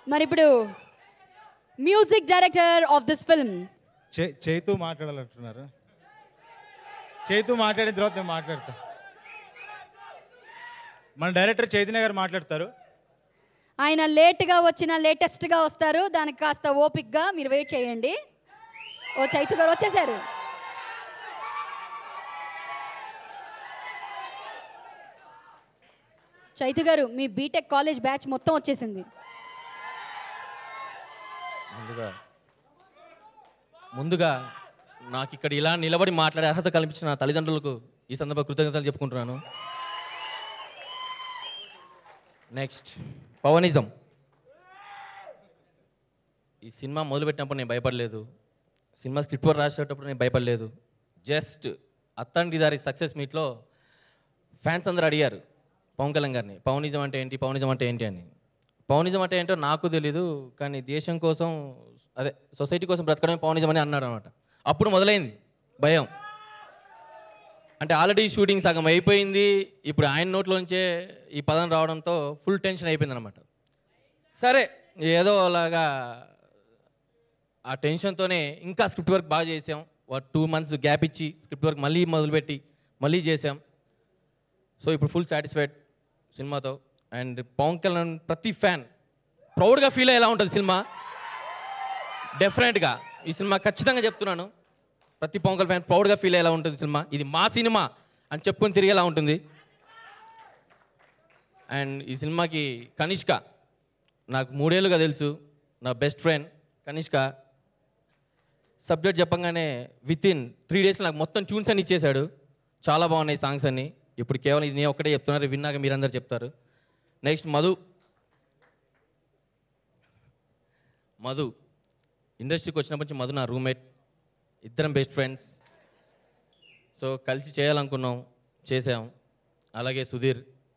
మరి ఇప్పుడు music director of this film చే చేతు మాట్లాడాలంటున్నారు చేతు మాట్లాడిన తర్వాత నేను మాట్లాడతా మన డైరెక్టర్ చైతన్య గారు మాట్లాడతారు ఆయన లేట్గా వచ్చిన లేటెస్ట్గా వస్తారు దానికి కాస్త ఓపిక్గా మీరు వెయిట్ చేయండి ఓ చైతు గారు వచ్చేసారు చైతు గారు మీ బీటెక్ కాలేజ్ బ్యాచ్ మొత్తం వచ్చేసింది ముందుగా ముందుగా నాకు ఇక్కడ ఇలా నిలబడి మాట్లాడే అర్హత కల్పించిన నా తల్లిదండ్రులకు ఈ సందర్భంగా కృతజ్ఞతలు చెప్పుకుంటున్నాను నెక్స్ట్ పవనిజం ఈ సినిమా మొదలుపెట్టినప్పుడు నేను భయపడలేదు సినిమా స్క్రిప్ట్ వర్క్ రాసేటప్పుడు నేను భయపడలేదు జస్ట్ అత్తండి దారి సక్సెస్ మీట్లో ఫ్యాన్స్ అందరూ అడిగారు పవన్ కళ్యాణ్ గారిని పవనిజం అంటే ఏంటి పవనిజం అంటే ఏంటి అని పవనిజం అంటే ఏంటో నాకు తెలీదు కానీ దేశం కోసం అదే సొసైటీ కోసం బ్రతకడమే పవనిజం అని అన్నాడు అనమాట అప్పుడు మొదలైంది భయం అంటే ఆల్రెడీ షూటింగ్ సగం అయిపోయింది ఇప్పుడు ఆయన నోట్లోంచే ఈ పదం రావడంతో ఫుల్ టెన్షన్ అయిపోయింది అనమాట సరే ఏదో అలాగా ఆ టెన్షన్తోనే ఇంకా స్క్రిప్ట్ వర్క్ బాగా చేసాం టూ మంత్స్ గ్యాప్ ఇచ్చి స్క్రిప్ట్ వర్క్ మళ్ళీ మొదలుపెట్టి మళ్ళీ చేసాం సో ఇప్పుడు ఫుల్ సాటిస్ఫైడ్ సినిమాతో అండ్ పవన్ కళ్యాణ్ ప్రతి ఫ్యాన్ ప్రౌడ్గా ఫీల్ అయ్యేలా ఉంటుంది సినిమా డెఫినెట్గా ఈ సినిమా ఖచ్చితంగా చెప్తున్నాను ప్రతి పవన్ కళ్యాణ్ ఫ్యాన్ ప్రౌడ్గా ఫీల్ అయ్యేలా ఉంటుంది సినిమా ఇది మా సినిమా అని చెప్పుకొని తిరిగేలా ఉంటుంది అండ్ ఈ సినిమాకి కనిష్క నాకు మూడేళ్ళుగా తెలుసు నా బెస్ట్ ఫ్రెండ్ కనిష్క సబ్జెక్ట్ చెప్పంగానే విత్ ఇన్ త్రీ డేస్లో నాకు మొత్తం ట్యూన్స్ అన్ని ఇచ్చేశాడు చాలా బాగున్నాయి సాంగ్స్ అన్ని ఇప్పుడు కేవలం ఇది నేను ఒక్కటే చెప్తున్నారు విన్నాక మీరందరూ చెప్తారు నెక్స్ట్ మధు మధు ఇండస్ట్రీకి వచ్చినప్పటి నుంచి మధు నా రూమ్మేట్ ఇద్దరం బెస్ట్ ఫ్రెండ్స్ సో కలిసి చేయాలనుకున్నాం చేసాం అలాగే సుధీర్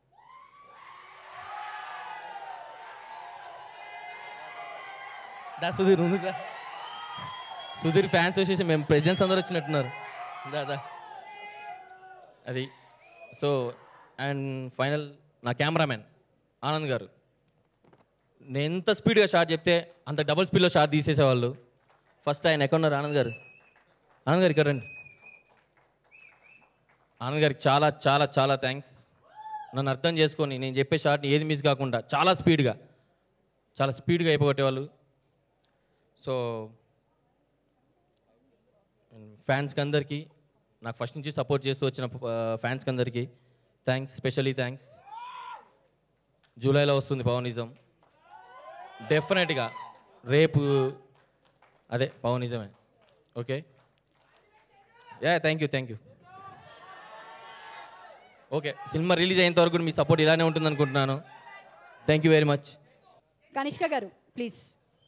దా సుధీర్ ముందుగా సుధీర్ ఫ్యాన్స్ వచ్చేసి మేము ప్రెసిడెంట్స్ అందరూ వచ్చినట్టున్నారు దాదా అది సో అండ్ ఫైనల్ నా కెమెరామెన్ ఆనంద్ గారు నేను ఎంత స్పీడ్గా షార్ట్ చెప్తే అంత డబుల్ స్పీడ్లో షార్ట్ తీసేసేవాళ్ళు ఫస్ట్ ఆయన ఎక్కడ ఉన్నారు ఆనంద్ గారు ఆనంద్ గారు ఇక్కడ రండి ఆనంద్ గారికి చాలా చాలా చాలా థ్యాంక్స్ నన్ను అర్థం చేసుకొని నేను చెప్పే షార్ట్ని ఏది మిస్ కాకుండా చాలా స్పీడ్గా చాలా స్పీడ్గా అయిపోగొట్టేవాళ్ళు సో ఫ్యాన్స్కి అందరికీ నాకు ఫస్ట్ నుంచి సపోర్ట్ చేస్తూ వచ్చిన ఫ్యాన్స్కి అందరికీ థ్యాంక్స్ స్పెషలీ థ్యాంక్స్ జూలైలో వస్తుంది పవనిజం డెఫినెట్గా రేపు అదే పవనిజమే okay ya thank you thank you okay cinema release అయ్యేంత వరకు మీ సపోర్ట్ ఇలానే ఉంటుంది అనుకుంటున్నాను thank you very much Kanishka garu please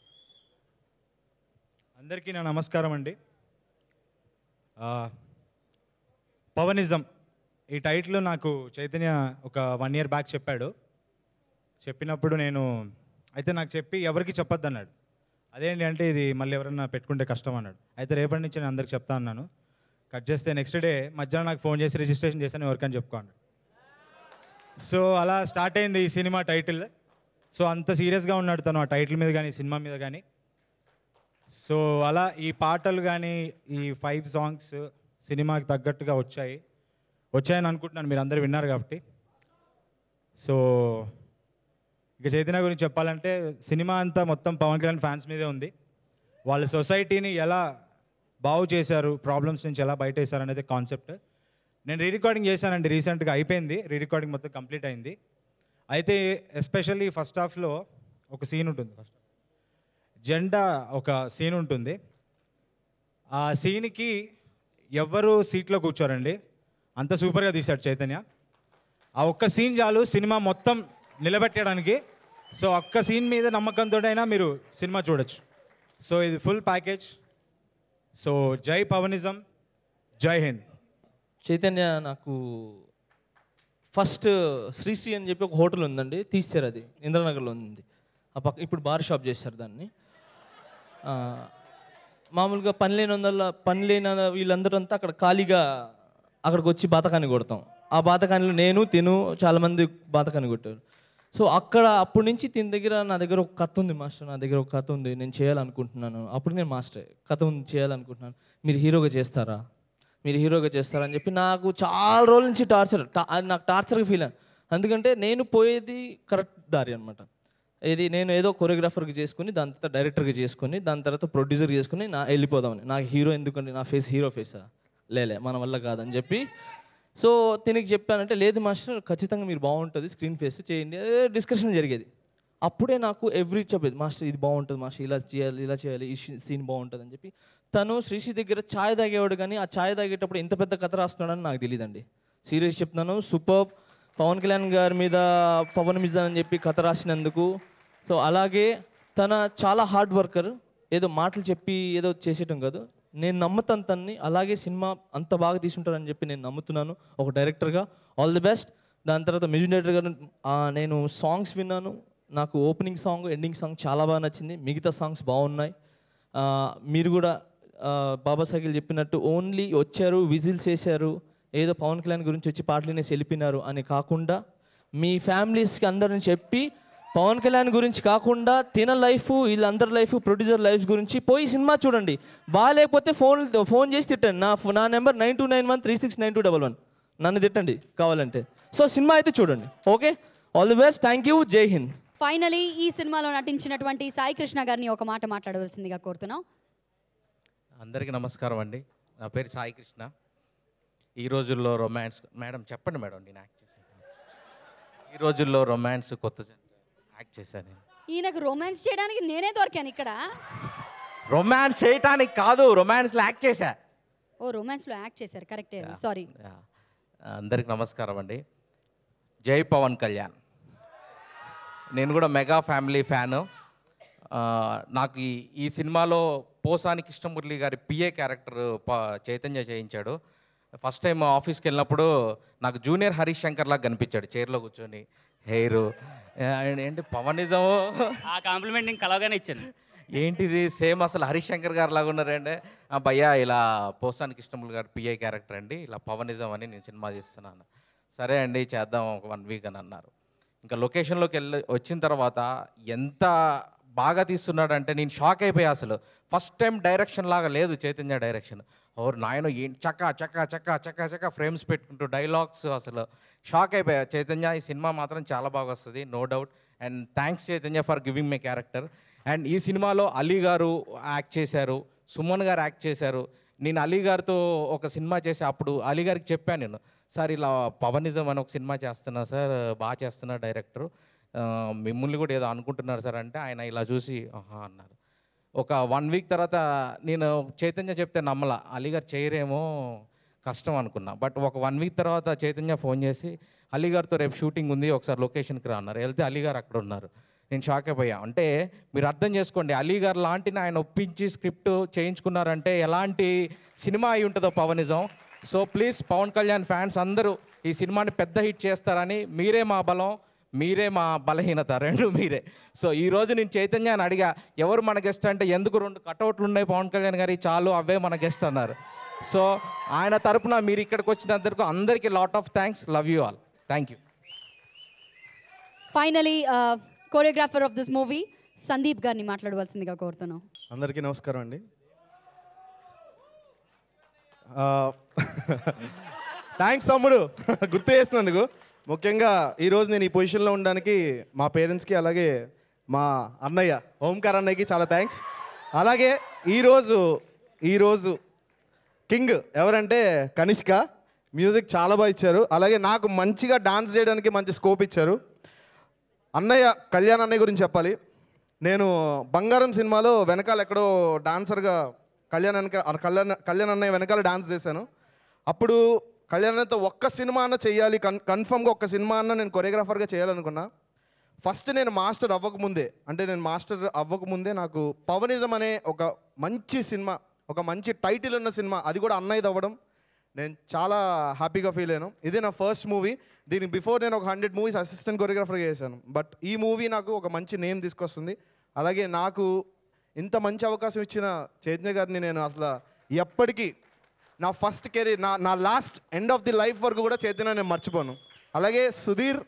అందరికీ నా నమస్కారం అండి ఆ, పవనిజం ఈ టైటిల్ నాకు చైతన్య ఒక వన్ ఇయర్ బ్యాక్ చెప్పాడు చెప్పినప్పుడు నేను అయితే నాకు చెప్పి ఎవరికి చెప్పొద్దు అన్నాడు అదేంటి అంటే ఇది మళ్ళీ ఎవరన్నా పెట్టుకుంటే కష్టం అన్నాడు అయితే రేపటి నుంచి నేను అందరికి చెప్తా అన్నాను కట్ చేస్తే నెక్స్ట్ డే మధ్యాహ్నం నాకు ఫోన్ చేసి రిజిస్ట్రేషన్ చేశాను ఎవరికని చెప్పుకో అన్నాడు సో అలా స్టార్ట్ అయింది ఈ సినిమా టైటిల్ సో అంత సీరియస్గా ఉన్నాడు తను ఆ టైటిల్ మీద కానీ సినిమా మీద కానీ సో అలా ఈ పాటలు కానీ ఈ ఫైవ్ సాంగ్స్ సినిమాకి తగ్గట్టుగా వచ్చాయి వచ్చాయని అనుకుంటున్నాను మీరు అందరూ విన్నారు కాబట్టి సో ఇక చైతన్య గురించి చెప్పాలంటే సినిమా అంతా మొత్తం పవన్ కళ్యాణ్ ఫ్యాన్స్ మీదే ఉంది వాళ్ళ సొసైటీని ఎలా బాగు చేశారు ప్రాబ్లమ్స్ నుంచి ఎలా బయట వేశారు అనేది కాన్సెప్ట్ నేను రీ రికార్డింగ్ చేశానండి రీసెంట్గా అయిపోయింది రీ రికార్డింగ్ మొత్తం కంప్లీట్ అయింది అయితే ఎస్పెషల్లీ ఫస్ట్ హాఫ్లో ఒక సీన్ ఉంటుంది ఫస్ట్ జెండా ఒక సీన్ ఉంటుంది ఆ సీన్కి ఎవ్వరు సీట్లో కూర్చోరండి అంత సూపర్గా తీశాడు చైతన్య ఆ ఒక్క సీన్ చాలు సినిమా మొత్తం నిలబెట్టడానికి సో ఒక్క సీన్ మీద నమ్మకంతో అయినా మీరు సినిమా చూడొచ్చు సో ఇది ఫుల్ ప్యాకేజ్ సో జై పవనిజం జై హింద్ చైతన్య నాకు ఫస్ట్ శ్రీశ్రీ అని చెప్పి ఒక హోటల్ ఉందండి తీశారు అది ఇంద్రనగర్లో ఉంది ఆ పక్క ఇప్పుడు బార్ షాప్ చేశారు దాన్ని ఆ, మామూలుగా పని లేని వందల పని లేని వీళ్ళందరూ అంతా అక్కడ ఖాళీగా అక్కడికి వచ్చి బాతకాన్ని కొడతాం ఆ బాతకానిలో నేను తిను చాలామంది బాతకాన్ని కొట్టారు సో అక్కడ అప్పటి నుంచి దీని దగ్గర నా దగ్గర ఒక కథ ఉంది మాస్టర్ నా దగ్గర ఒక కథ ఉంది నేను చేయాలనుకుంటున్నాను అప్పుడు నేను మాస్టర్ కథ ఉంది చేయాలనుకుంటున్నాను మీరు హీరోగా చేస్తారా మీరు హీరోగా చేస్తారా అని చెప్పి నాకు చాలా రోజుల నుంచి టార్చర్ నాకు టార్చర్గా ఫీల్ అయ్యాను ఎందుకంటే నేను పోయేది కరెక్ట్ దారి అనమాట ఇది నేను ఏదో కొరియోగ్రాఫర్కి చేసుకుని దాని తర్వాత డైరెక్టర్గా చేసుకుని దాని తర్వాత ప్రొడ్యూసర్ చేసుకుని నా వెళ్ళిపోదామని నాకు హీరో ఎందుకండి నా ఫేస్ హీరో ఫేసా లేలే మన వల్ల కాదని చెప్పి సో తినికి చెప్పానంటే లేదు మాస్టర్ ఖచ్చితంగా మీరు బాగుంటుంది స్క్రీన్ ఫేస్ చేయండి అదే డిస్కషన్ జరిగేది అప్పుడే నాకు ఎవ్రీ చెప్పేది మాస్టర్ ఇది బాగుంటుంది మాస్టర్ ఇలా చేయాలి ఇలా చేయాలి ఈ సీన్ బాగుంటుంది అని చెప్పి తను శ్రీశ్రీ దగ్గర ఛాయ్ తాగేవాడు కానీ ఆ ఛాయ్ తాగేటప్పుడు ఇంత పెద్ద కథ రాస్తున్నాడని నాకు తెలియదండి సీరియస్ చెప్తున్నాను సూపర్ పవన్ కళ్యాణ్ గారి మీద పవన్ మిజాన్ అని చెప్పి కథ రాసినందుకు సో అలాగే తన చాలా హార్డ్ వర్కర్ ఏదో మాటలు చెప్పి ఏదో చేసేయటం కాదు నేను నమ్ముతాను తన్ని అలాగే సినిమా అంత బాగా తీసుంటారని చెప్పి నేను నమ్ముతున్నాను ఒక డైరెక్టర్గా ఆల్ ది బెస్ట్ దాని తర్వాత మ్యూజిక్ డైరెక్టర్ గారు ఆ, నేను సాంగ్స్ విన్నాను నాకు ఓపెనింగ్ సాంగ్ ఎండింగ్ సాంగ్ చాలా బాగా నచ్చింది మిగతా సాంగ్స్ బాగున్నాయి ఆ, మీరు కూడా ఆ, బాబా సాగిల్ చెప్పినట్టు ఓన్లీ వచ్చారు విజిల్స్ వేశారు ఏదో పవన్ కళ్యాణ్ గురించి వచ్చి పాటలు వినేసి వెళ్ళిపోయినారు అని కాకుండా మీ ఫ్యామిలీస్కి అందరిని చెప్పి పవన్ కళ్యాణ్ గురించి కాకుండా తిన లైఫ్ వీళ్ళందరి లైఫ్ ప్రొడ్యూసర్ లైఫ్ గురించి పోయి సినిమా చూడండి బాగాలేకపోతే ఫోన్ ఫోన్ చేసి తిట్టండి నా నా number nine two nine one three six nine two double one నన్ను తిట్టండి కావాలంటే సో సినిమా అయితే చూడండి okay all the best thank you Jai Hind finally ఈ సినిమాలో నటించినటువంటి సాయి కృష్ణ గారిని ఒక మాట మాట్లాడవలసిందిగా కోరుతున్నాం అందరికీ నమస్కారం అండి నా పేరు సాయి కృష్ణ ఈ రోజుల్లో రొమాన్స్ మేడం చెప్పండి మేడం నేను యాక్ట్ చేశాను ఈ రోజుల్లో రొమాన్స్ కొత్త యాక్ట్ చేశాను నేను ఈయనకు రొమాన్స్ చేయడానికి నేనే దొరికాను ఇక్కడ రొమాన్స్ చేయటానికి కాదు రొమాన్స్లో యాక్ట్ చేశా ఓ రొమాన్స్లో యాక్ట్ చేశారు కరెక్టే సారీ యా. అందరికి నమస్కారం అండి జై పవన్ కళ్యాణ్ నేను కూడా మెగా ఫ్యామిలీ ఫ్యాను ఆ, నాకు ఈ ఈ సినిమాలో పోసాని కృష్ణమురళి గారి పిఏ క్యారెక్టర్ ప- చైతన్య చేయించాడు ఫస్ట్ టైం ఆఫీస్కి వెళ్ళినప్పుడు నాకు జూనియర్ హరీష్ శంకర్ లాగా కనిపించాడు చైర్లో కూర్చొని హెయిర్ ఏంటి పవనిజము ఆ కాంప్లిమెంట్ నేను కలవగానే ఇచ్చాను ఏంటిది సేమ్ అసలు హరీష్ శంకర్ గారు లాగా ఉన్నారంటే "ఆ, భయ్యా ఇలా పోసాని కృష్ణములు గారు పిఐ క్యారెక్టర్ అండి ఇలా పవనిజం అని నేను సినిమా చేస్తున్నాను సరే అండి చేద్దాం ఒక వన్ వీక్ అని అన్నారు ఇంకా లొకేషన్లోకి వెళ్ళి వచ్చిన తర్వాత ఎంత బాగా తీస్తున్నాడంటే నేను షాక్ అయిపోయా అసలు ఫస్ట్ టైం డైరెక్షన్ లాగా లేదు చైతన్య డైరెక్షన్ ఓర్ నాయన ఏంటి చక్క చక్క చక్క చక్క చక్క ఫ్రేమ్స్ పెట్టుకుంటూ డైలాగ్స్ అసలు షాక్ అయిపోయా చైతన్య ఈ సినిమా మాత్రం చాలా బాగా వస్తుంది no doubt and thanks Chaitanya for giving my character and ఈ సినిమాలో అలీ గారు యాక్ట్ చేశారు సుమన్ గారు యాక్ట్ చేశారు నేను అలీ గారితో ఒక సినిమా చేసి అప్పుడు అలీ గారికి చెప్పాను నేను సార్ ఇలా పవనిజం అని ఒక సినిమా చేస్తున్నా సార్ బాగా చేస్తున్నా డైరెక్టర్ మిమ్మల్ని కూడా ఏదో అనుకుంటున్నారు సార్ అంటే ఆయన ఇలా చూసి ఆహా అన్నారు ఒక వన్ వీక్ తర్వాత నేను చైతన్య చెప్తే నమ్మల అలీ గారు చేయరేమో కష్టం అనుకున్నా బట్ ఒక వన్ వీక్ తర్వాత చైతన్య ఫోన్ చేసి అలీ గారితో రేపు షూటింగ్ ఉంది ఒకసారి లొకేషన్కి రా అన్నారు వెళ్తే అలీ గారు అక్కడ ఉన్నారు నేను షాక్ అయిపోయా అంటే మీరు అర్థం చేసుకోండి అలీ గారు లాంటిని ఆయన ఒప్పించి స్క్రిప్ట్ చేయించుకున్నారంటే ఎలాంటి సినిమా అయి ఉంటుందో Pawanism so please Pawan Kalyan fans అందరూ ఈ సినిమాని పెద్ద హిట్ చేస్తారని మీరే మా బలం మీరే మా బలహీనత రెండు మీరే సో ఈ రోజు నేను చైతన్యాన్ని అడిగా ఎవరు మన గెస్ట్ అంటే ఎందుకు రెండు కటౌట్లు ఉన్నాయి పవన్ కళ్యాణ్ గారి చాలు అవే మన గెస్ట్ అన్నారు సో ఆయన తరపున మీరు ఇక్కడికి వచ్చినందుకు అందరికీ lot of thanks love you all thank you finally choreographer of this movie Sandeep గారిని మాట్లాడవలసిందిగా కోరుతున్నాం అందరికీ నమస్కారం అండి థ్యాంక్స్ తమ్ముడు గుర్తు చేసినందుకు ముఖ్యంగా ఈరోజు నేను ఈ పొజిషన్లో ఉండడానికి మా పేరెంట్స్కి అలాగే మా అన్నయ్య ఓంకార్ అన్నయ్యకి చాలా థ్యాంక్స్ అలాగే ఈరోజు ఈరోజు కింగ్ ఎవరంటే కనిష్క మ్యూజిక్ చాలా బాగా ఇచ్చారు అలాగే నాకు మంచిగా డాన్స్ చేయడానికి మంచి స్కోప్ ఇచ్చారు అన్నయ్య కళ్యాణ్ అన్నయ్య గురించి చెప్పాలి నేను బంగారం సినిమాలో వెనకాల ఎక్కడో డాన్సర్గా కళ్యాణ్ వెనక కళ్యాణ్ కళ్యాణ్ అన్నయ్య వెనకాల డాన్స్ చేశాను అప్పుడు కళ్యాణ్ అన్నయ్యతో ఒక్క సినిమా అన్న చేయాలి కన్ కన్ఫర్మ్గా ఒక్క సినిమా అన్న నేను కొరియోగ్రాఫర్గా చేయాలనుకున్నా ఫస్ట్ నేను మాస్టర్ అవ్వకముందే అంటే నేను మాస్టర్ అవ్వకముందే నాకు పవనిజం అనే ఒక మంచి సినిమా ఒక మంచి టైటిల్ ఉన్న సినిమా అది కూడా అన్నయ్యది అవ్వడం నేను చాలా హ్యాపీగా ఫీల్ అయ్యాను ఇది నా ఫస్ట్ మూవీ దీనికి బిఫోర్ నేను ఒక హండ్రెడ్ మూవీస్ అసిస్టెంట్ కొరియోగ్రాఫర్గా చేశాను బట్ ఈ మూవీ నాకు ఒక మంచి నేమ్ తీసుకొస్తుంది అలాగే నాకు ఇంత మంచి అవకాశం ఇచ్చిన చైతన్య గారిని నేను అసలు ఎప్పటికీ నా ఫస్ట్ కెరీర్ నా నా last end of the life వరకు కూడా చైతన్య నేను మర్చిపోను అలాగే సుధీర్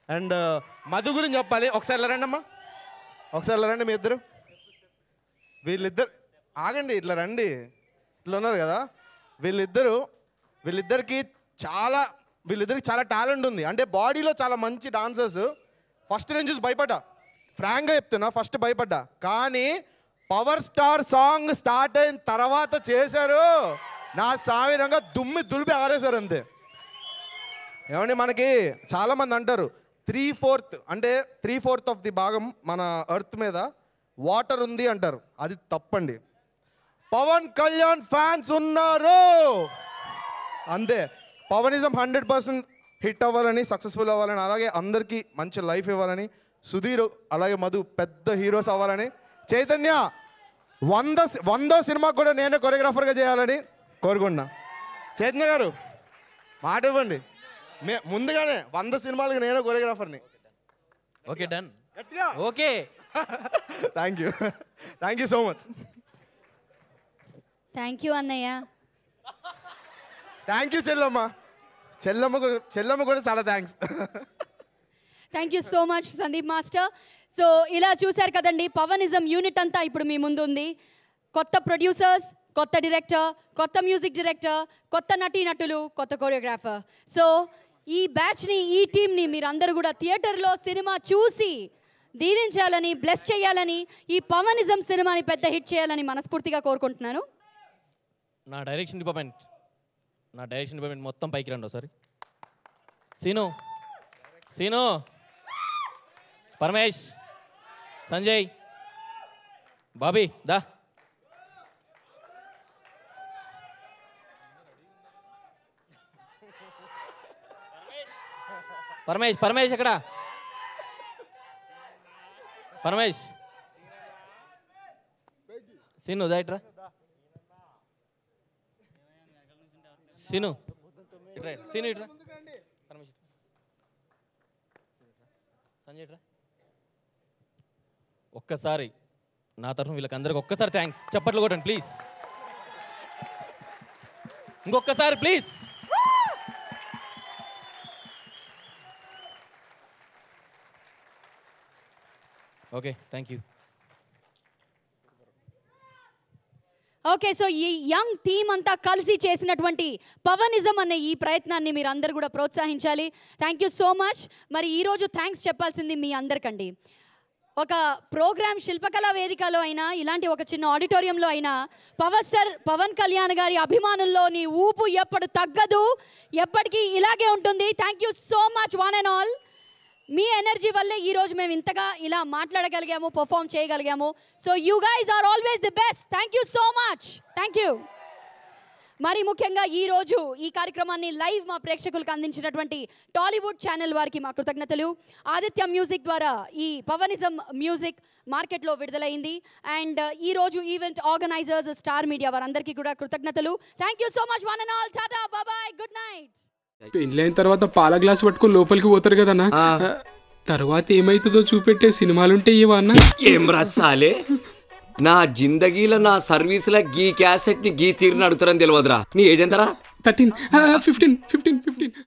అండ్ మధు గురించి చెప్పాలి ఒకసారి ఇలా రండి అమ్మా ఒకసారి ఇలా రండి మీ ఇద్దరు వీళ్ళిద్దరు ఆగండి ఇట్లా రండి ఇట్లా ఉన్నారు కదా వీళ్ళిద్దరు వీళ్ళిద్దరికి చాలా వీళ్ళిద్దరికి చాలా టాలెంట్ ఉంది అంటే బాడీలో చాలా మంచి డాన్సర్స్ ఫస్ట్ నేను చూసి భయపడ్డా ఫ్రాంక్గా చెప్తున్నా ఫస్ట్ భయపడ్డా కానీ పవర్ స్టార్ సాంగ్ స్టార్ట్ అయిన తర్వాత చేశారు నా సామిరంగా దుమ్మి దులిపి ఆరేశారు అంతే ఏమండి మనకి చాలా మంది అంటారు త్రీ ఫోర్త్ అంటే త్రీ ఫోర్త్ ఆఫ్ ది భాగం మన ఎర్త్ మీద వాటర్ ఉంది అంటారు అది తప్పండి పవన్ కళ్యాణ్ ఫ్యాన్స్ ఉన్నారు అంతే పవనిజం హండ్రెడ్ పర్సెంట్ హిట్ అవ్వాలని సక్సెస్ఫుల్ అవ్వాలని అలాగే అందరికీ మంచి లైఫ్ ఇవ్వాలని సుధీర్ అలాగే మధు పెద్ద హీరోస్ అవ్వాలని చైతన్య వంద వందో సినిమాకు కూడా నేనే కొరియోగ్రాఫర్గా చేయాలని కోరుకుంటున్నా చైతన్య గారు మాట ఇవ్వండి మే ముందుగానే వంద సినిమాలకు నేనే కొరియోగ్రాఫర్ని ఓకే డన్ గట్టిగా okay thank you thank you so much thank you అన్నయ్య థ్యాంక్ యూ చెల్లమ్మ చెల్లమ్మ కు- చెల్లమ్మ కూడా చాలా thanks thank you so much Sandeep master so ఇలా చూశారు కదండి పవనిజం యూనిట్ అంతా ఇప్పుడు మీ ముందు ఉంది కొత్త ప్రొడ్యూసర్స్ కొత్త డైరెక్టర్ కొత్త మ్యూజిక్ డైరెక్టర్ కొత్త నటీనటులు కొత్త కొరియోగ్రాఫర్ సో ఈ బ్యాచ్ని ఈ టీంని మీరందరూ కూడా థియేటర్లో సినిమా చూసి దీవించాలని బ్లెస్ చేయాలని ఈ పవనిజం సినిమాని పెద్ద హిట్ చేయాలని మనస్ఫూర్తిగా కోరుకుంటున్నాను నా డైరెక్షన్ డిపార్ట్మెంట్ నా డైరెక్షన్ డిపార్ట్మెంట్ మొత్తం పైకి రండి ఒకసారి సీను సీను పరమేష్ సంజయ్ బాబీ దా పరమేష్ పరమేష్ ఎక్కడ పరమేష్ సీను దాయిట్రా సీను ఇట్రా ఇట్రా. సీను ఇట్రా పరమేష్ ఇట్రా. సంజయ్ ఇట్రా ఒక్కసారి నా తరఫున వీళ్ళకి అందరికి ఒక్కసారి థ్యాంక్స్ చప్పట్లు కొట్టండి ప్లీజ్ ఇంకొక్కసారి please okay thank you okay so ఈ యంగ్ టీమ్ అంతా కలిసి చేసినటువంటి పవనిజం అనే ఈ ప్రయత్నాన్ని మీరు అందరు కూడా ప్రోత్సహించాలి థ్యాంక్ యూ సో మచ్ మరి ఈరోజు థ్యాంక్స్ చెప్పాల్సింది మీ అందరికండి ఒక ప్రోగ్రామ్ శిల్పకళా వేదికలో అయినా ఇలాంటి ఒక చిన్న ఆడిటోరియంలో అయినా పవర్ స్టార్ పవన్ కళ్యాణ్ గారి అభిమానుల్లో నీ ఊపు ఎప్పుడు తగ్గదు ఎప్పటికీ ఇలాగే ఉంటుంది thank you so much one and all మీ ఎనర్జీ వల్లే ఈ రోజు మేము ఇంతగా ఇలా మాట్లాడగలిగాము పర్ఫామ్ చేయగలిగాము so you guys are always the best thank you so much thank you మరి ముఖ్యంగా ఈ రోజు ఈ కార్యక్రమాన్ని లైవ్ మా ప్రేక్షకులకు అందించినటువంటి టాలీవుడ్ ఛానల్ వారికి మా కృతజ్ఞతలు ఆదిత్య మ్యూజిక్ ద్వారా ఈ పవనిజం మ్యూజిక్ మార్కెట్లో విడుదలైంది అండ్ ఈ రోజు ఈవెంట్ ఆర్గనైజర్స్ స్టార్ మీడియా వారందరికీ కూడా కృతజ్ఞతలు thank you so much one and all టాటా బాబాయ్ గుడ్ నైట్ పెళ్ళైన తర్వాత పాల గ్లాస్ పట్టుకొని లోపలికి పోతారు కదన్నా తర్వాత ఏమైతుందో చూపెట్టే సినిమాలుంటే ఇవా అన్న ఏం రాసాలే నా జిందగీలో నా సర్వీసుల గీ క్యాసెట్ ని గీ తీరుని అడుగుతారని తెలియదురా నీ ఏజ్ ఎంతరా థర్టీన్ ఫిఫ్టీన్ ఫిఫ్టీన్ ఫిఫ్టీన్